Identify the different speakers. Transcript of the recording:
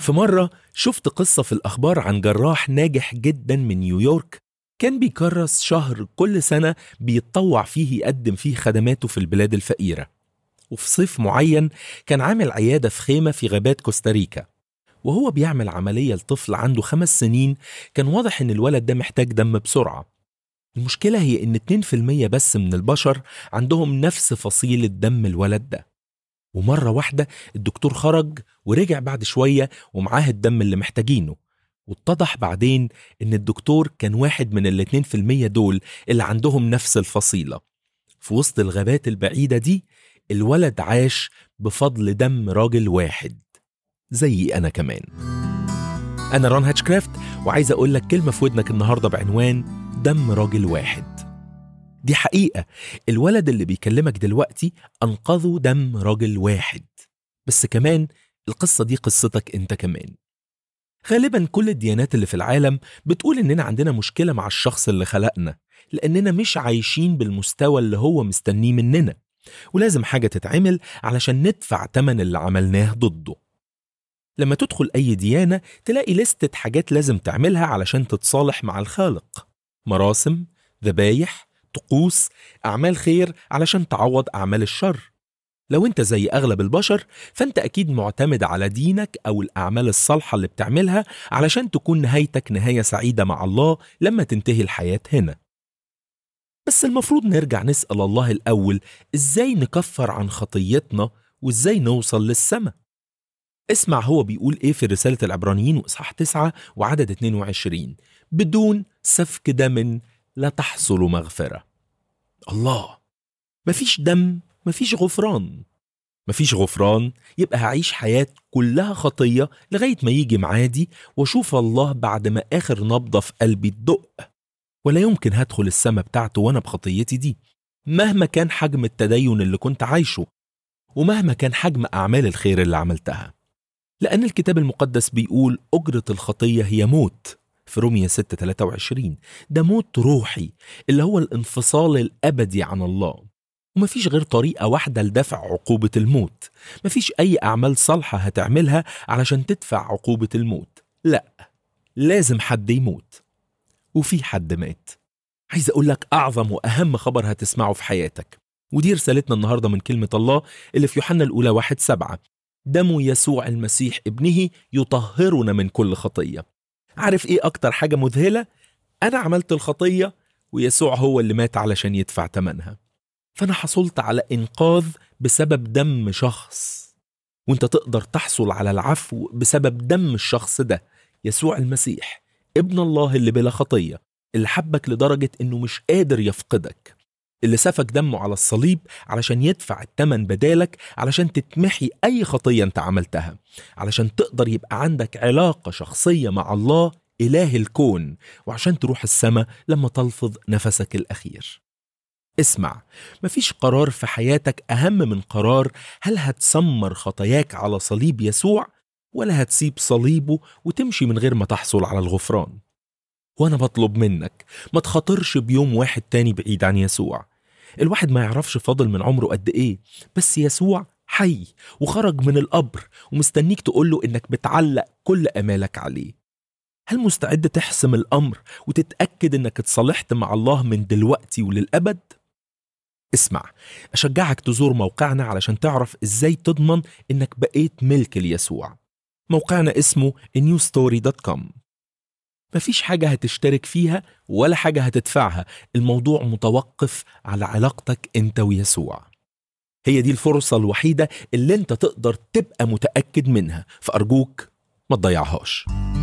Speaker 1: في مرة شفت قصة في الأخبار عن جراح ناجح جدا من نيويورك كان بيكرس شهر كل سنة بيتطوع فيه يقدم فيه خدماته في البلاد الفقيرة وفي صيف معين كان عامل عيادة في خيمة في غابات كوستاريكا وهو بيعمل عملية لطفل عنده خمس سنين كان واضح إن الولد ده محتاج دم بسرعة المشكلة هي إن 2% بس من البشر عندهم نفس فصيلة دم الولد ده ومرة واحدة الدكتور خرج ورجع بعد شوية ومعاه الدم اللي محتاجينه واتضح بعدين إن الدكتور كان واحد من الاتنين في المية دول اللي عندهم نفس الفصيلة في وسط الغابات البعيدة دي الولد عاش بفضل دم راجل واحد زي أنا كمان أنا ران هاتشكرافت وعايز أقول لك كلمة في ودنك النهاردة بعنوان دم راجل واحد دي حقيقة الولد اللي بيكلمك دلوقتي أنقذه دم راجل واحد بس كمان القصة دي قصتك أنت كمان غالبا كل الديانات اللي في العالم بتقول إننا عندنا مشكلة مع الشخص اللي خلقنا لأننا مش عايشين بالمستوى اللي هو مستنيه مننا ولازم حاجة تتعمل علشان ندفع تمن اللي عملناه ضده لما تدخل أي ديانة تلاقي لستة حاجات لازم تعملها علشان تتصالح مع الخالق مراسم ذبايح طقوس أعمال خير علشان تعوض أعمال الشر لو أنت زي أغلب البشر فأنت أكيد معتمد على دينك أو الأعمال الصالحة اللي بتعملها علشان تكون نهايتك نهاية سعيدة مع الله لما تنتهي الحياة هنا بس المفروض نرجع نسأل الله الأول إزاي نكفر عن خطيتنا وإزاي نوصل للسماء اسمع هو بيقول إيه في رسالة العبرانيين وإصحاح 9 وعدد 22 بدون سفك دم لا تحصل مغفرة الله مفيش دم مفيش غفران مفيش غفران يبقى هعيش حياة كلها خطية لغاية ما يجي معادي واشوف الله بعد ما آخر نبضة في قلبي تدق ولا يمكن هدخل السما بتاعته وانا بخطيتي دي مهما كان حجم التدين اللي كنت عايشه ومهما كان حجم أعمال الخير اللي عملتها لأن الكتاب المقدس بيقول أجرة الخطية هي موت في رومية 6 23 ده موت روحي اللي هو الانفصال الأبدي عن الله ومفيش غير طريقة واحدة لدفع عقوبة الموت مفيش أي أعمال صالحة هتعملها علشان تدفع عقوبة الموت لا لازم حد يموت وفي حد مات عايز أقول لك أعظم وأهم خبر هتسمعه في حياتك ودي رسالتنا النهاردة من كلمة الله اللي في يوحنا الأولى واحد سبعة دم يسوع المسيح ابنه يطهرنا من كل خطية عارف إيه أكتر حاجة مذهلة؟ أنا عملت الخطية ويسوع هو اللي مات علشان يدفع تمنها فأنا حصلت على إنقاذ بسبب دم شخص وانت تقدر تحصل على العفو بسبب دم الشخص ده يسوع المسيح ابن الله اللي بلا خطية اللي حبك لدرجة انه مش قادر يفقدك اللي سفك دمه على الصليب علشان يدفع التمن بدالك علشان تتمحي أي خطية أنت عملتها علشان تقدر يبقى عندك علاقة شخصية مع الله إله الكون وعشان تروح السماء لما تلفظ نفسك الأخير اسمع مفيش قرار في حياتك أهم من قرار هل هتسمر خطاياك على صليب يسوع ولا هتسيب صليبه وتمشي من غير ما تحصل على الغفران وانا بطلب منك ما تخاطرش بيوم واحد تاني بعيد عن يسوع الواحد ما يعرفش فاضل من عمره قد ايه بس يسوع حي وخرج من القبر ومستنيك تقوله انك بتعلق كل امالك عليه هل مستعد تحسم الامر وتتاكد انك اتصالحت مع الله من دلوقتي وللابد اسمع اشجعك تزور موقعنا علشان تعرف ازاي تضمن انك بقيت ملك ليسوع موقعنا اسمه newstory.com مفيش حاجة هتشترك فيها ولا حاجة هتدفعها الموضوع متوقف على علاقتك انت ويسوع هي دي الفرصة الوحيدة اللي انت تقدر تبقى متأكد منها فأرجوك ما تضيعهاش